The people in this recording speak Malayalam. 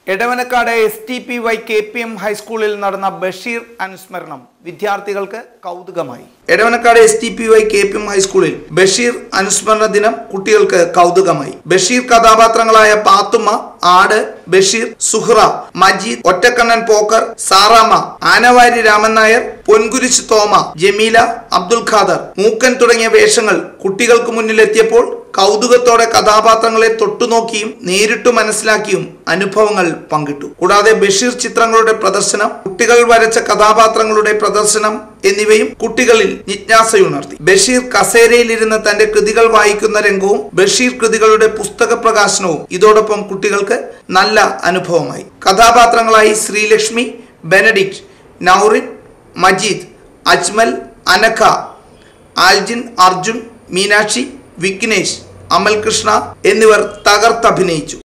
Edavanakkad S T P Y K P M ഹൈസ്കൂളിൽ നടന്ന ബഷീർ അനുസ്മരണം വിദ്യാർത്ഥികൾക്ക് കൗതുകമായി Edavanakkad S T P Y K P M ഹൈസ്കൂളിൽ ബഷീർ അനുസ്മരണ ദിനം കുട്ടികൾക്ക് കൗതുകമായി ബഷീർ കഥാപാത്രങ്ങളായ പാത്തുമ്മ ആട് ബഷീർ സുഹ്റ മജീദ് ഒറ്റക്കണ്ണൻ പോക്കർ സാറാമ്മ ആനവാരി രാമൻ നായർ പൊൻകുരിശ് തോമ ജമീല അബ്ദുൽ ഖാദർ മൂക്കൻ തുടങ്ങിയ വേഷങ്ങൾ കുട്ടികൾക്ക് മുന്നിലെത്തിയപ്പോൾ കൗതുകത്തോടെ കഥാപാത്രങ്ങളെ തൊട്ടുനോക്കിയും നേരിട്ടു മനസ്സിലാക്കിയും അനുഭവങ്ങൾ പങ്കിട്ടു കൂടാതെ ബഷീർ ചിത്രങ്ങളുടെ പ്രദർശനം കുട്ടികൾ വരച്ച കഥാപാത്രങ്ങളുടെ പ്രദർശനം എന്നിവയും കുട്ടികളിൽ ജിജ്ഞാസയുണർത്തി ബഷീർ കസേരയിലിരുന്ന് തന്റെ കൃതികൾ വായിക്കുന്ന രംഗവും ബഷീർ കൃതികളുടെ പുസ്തക പ്രകാശനവും ഇതോടൊപ്പം കുട്ടികൾക്ക് നല്ല അനുഭവമായി കഥാപാത്രങ്ങളായി ശ്രീലക്ഷ്മി ബെനഡിക്റ്റ് നൌറിൻ മജീദ് അജ്മൽ അനഖ ആൽജിൻ അർജുൻ മീനാക്ഷി വിഘ്നേഷ് അമൽകൃഷ്ണ എന്നിവർ തകർത്തഭിനയിച്ചു